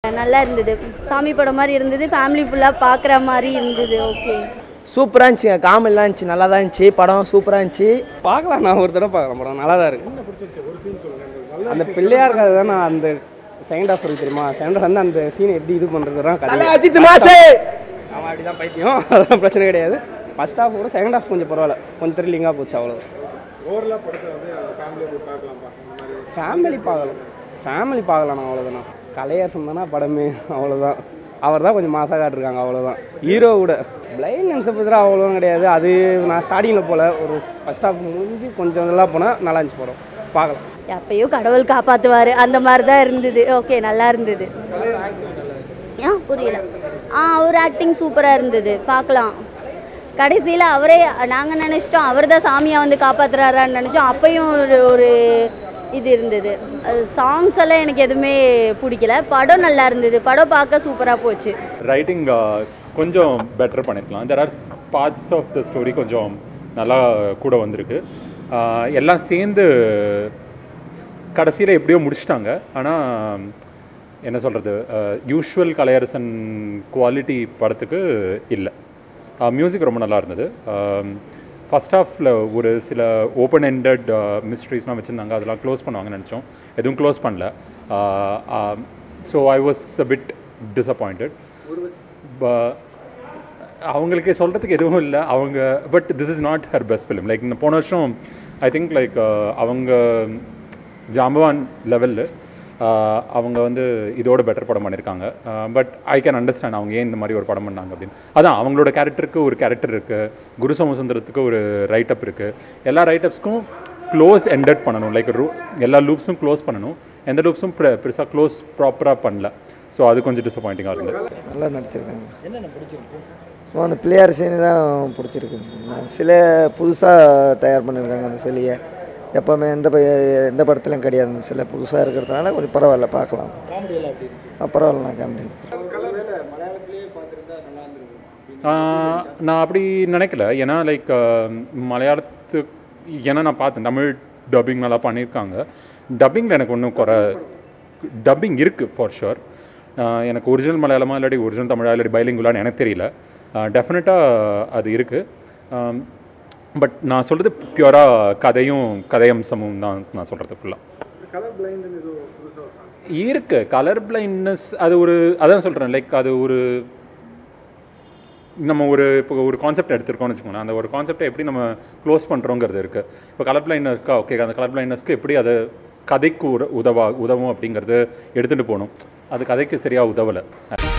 நல்லா இருந்தது சாமி படம் மாதிரி இருந்தது ஃபேமிலி ஃபுல்லாக பார்க்குற மாதிரி இருந்தது ஓகே சூப்பராக இருந்துச்சுங்க காமெடிலாம் இருந்துச்சு நல்லா தான் இருந்துச்சு படம் சூப்பராக இருந்துச்சு பார்க்கலாம் நான் ஒரு தடவை பார்க்குறேன் படம் நல்லா தான் இருக்கு அந்த பிள்ளையார் கதை தான் நான் அந்த செகண்ட் ஆஃப் இருக்கு தெரியுமா செகண்ட் வந்து அந்த சீனை எப்படி இது பண்ணுறது தான் கதை அஜித் மாசே அவன் அப்படி தான் பைத்தியம் அதெல்லாம் பிரச்சனை கிடையாது ஃபர்ஸ்ட் ஹாஃப் கூட செகண்ட் ஹாஃப் கொஞ்சம் பரவாயில்ல கொஞ்சம் த்ரில்லிங்காக போச்சு அவ்வளோதான் ஃபேமிலி பார்க்கலாம் ஃபேமிலி பார்க்கலாம் அவ்வளோதாண்ணா கலையரசன் தானே படமே அவ்வளோதான் அவர் தான் கொஞ்சம் மாசாக காட்டிருக்காங்க அவ்வளோதான் ஹீரோ கூட பிளைண்ட் நென்சப்பத்தில் அவ்வளோவும் கிடையாது அது நான் ஸ்டார்டிங்கில் போல ஒரு ஃபர்ஸ்ட் ஹாஃப் முடிஞ்சு கொஞ்சம் இதெல்லாம் போனால் நல்லா இருந்துச்சு படம் பார்க்கலாம் எப்பயோ கடவுள் காப்பாற்றுவார் அந்த மாதிரி தான் இருந்தது ஓகே நல்லா இருந்தது ஆ புரியல ஆ அவர் ஆக்டிங் சூப்பராக இருந்தது பார்க்கலாம் கடைசியில் அவரே நாங்கள் நினச்சிட்டோம் அவர் தான் சாமியை வந்து காப்பாற்றுறாரான்னு நினச்சோம் அப்பையும் ஒரு ஒரு இது இருந்தது சாங்ஸ் எல்லாம் எனக்கு எதுவுமே பிடிக்கல படம் நல்லா இருந்தது படம் பார்க்க சூப்பராக போச்சு ரைட்டிங் கொஞ்சம் பெட்டர் பண்ணியிருக்கலாம் there are parts of the story கொஞ்சம் நல்லா கூட வந்திருக்கு Uh, எல்லாம் சேர்ந்து கடைசியில் எப்படியோ முடிச்சிட்டாங்க ஆனால் என்ன சொல்கிறது யூஷுவல் கலையரசன் குவாலிட்டி படத்துக்கு இல்லை மியூசிக் ரொம்ப நல்லா இருந்தது ஃபஸ்ட் ஹாஃபில் ஒரு சில ஓப்பன் எண்டட் மிஸ்ட்ரிஸ்லாம் வச்சுருந்தாங்க அதெல்லாம் க்ளோஸ் பண்ணுவாங்கன்னு நினச்சோம் எதுவும் க்ளோஸ் பண்ணல so I was a bit disappointed அவங்களுக்கு சொல்கிறதுக்கு எதுவும் இல்லை அவங்க but this is not her best film like இந்த போன வருஷம் ஐ திங்க் லைக் அவங்க ஜாம்பவான் லெவலில் அவங்க வந்து இதோட பெட்டர் படம் பண்ணியிருக்காங்க பட் ஐ கேன் அண்டர்ஸ்டாண்ட் அவங்க ஏன் இந்த மாதிரி ஒரு படம் பண்ணாங்க அப்படின்னு அதான் அவங்களோட கேரக்டருக்கு ஒரு கேரக்டர் இருக்குது குரு சோமசுந்தரத்துக்கு ஒரு ரைட்டப் இருக்குது எல்லா ரைட்டப்ஸ்க்கும் க்ளோஸ் எண்டட் பண்ணணும் லைக் ரூ எல்லா லூப்ஸும் க்ளோஸ் பண்ணணும் எந்த லூப்ஸும் பெருசாக க்ளோஸ் ப்ராப்பராக பண்ணல ஸோ அது கொஞ்சம் டிசப்பாயிண்டிங்காக இருந்தது நல்லா நடிச்சிருக்காங்க என்னென்ன பிடிச்சிருக்கு ஸோ அந்த பிள்ளையார் சீனு தான் பிடிச்சிருக்கு சில புதுசாக தயார் பண்ணியிருக்காங்க அந்த சிலையை எப்போவுமே எந்த ப- எந்த படத்துலையும் கிடையாது அந்த சிலை புதுசாக இருக்கிறதுனால கொஞ்சம் பரவாயில்ல பார்க்கலாம் ஆ, பரவாயில்லண்ணா காமெடி ஆஹ் நான் அப்படி நினைக்கல ஏன்னா லைக் மலையாளத்து ஏன்னா நான் பார்த்தேன் தமிழ் டப்பிங் நல்லா பண்ணியிருக்காங்க டப்பிங்கில் எனக்கு ஒன்றும் குறை டப்பிங் இருக்குது ஃபார் ஷுர் எனக்கு ஒரிஜினல் மலையாளமா இல்லாட்டி ஒரிஜினல் தமிழா இல்லாட்டி பைலிங்குலான்னு எனக்கு தெரியல டெஃபினட்டாக அது இருக்குது பட் நான் சொல்கிறது பியூராக கதையும் கதையம்சமும் தான் நான் சொல்கிறது ஃபுல்லாக இருக்கு கலர் பிளைண்ட்னஸ் அது ஒரு அதான் சொல்கிறேன் லைக் அது ஒரு நம்ம ஒரு இப்போ ஒரு கான்செப்ட் எடுத்திருக்கோம்னு வச்சுக்கோங்க அந்த ஒரு கான்செப்டை எப்படி நம்ம க்ளோஸ் பண்ணுறோங்கிறது இருக்குது இப்போ கலர் பிளைண்ட் இருக்கா ஓகே அந்த கலர் பிளைண்ட்னஸ்க்கு எப்படி அதை கதைக்கு உர உதவா உதவும் அப்படிங்கிறது எடுத்துகிட்டு போகணும் அது கதைக்கு சரியாக உதவலை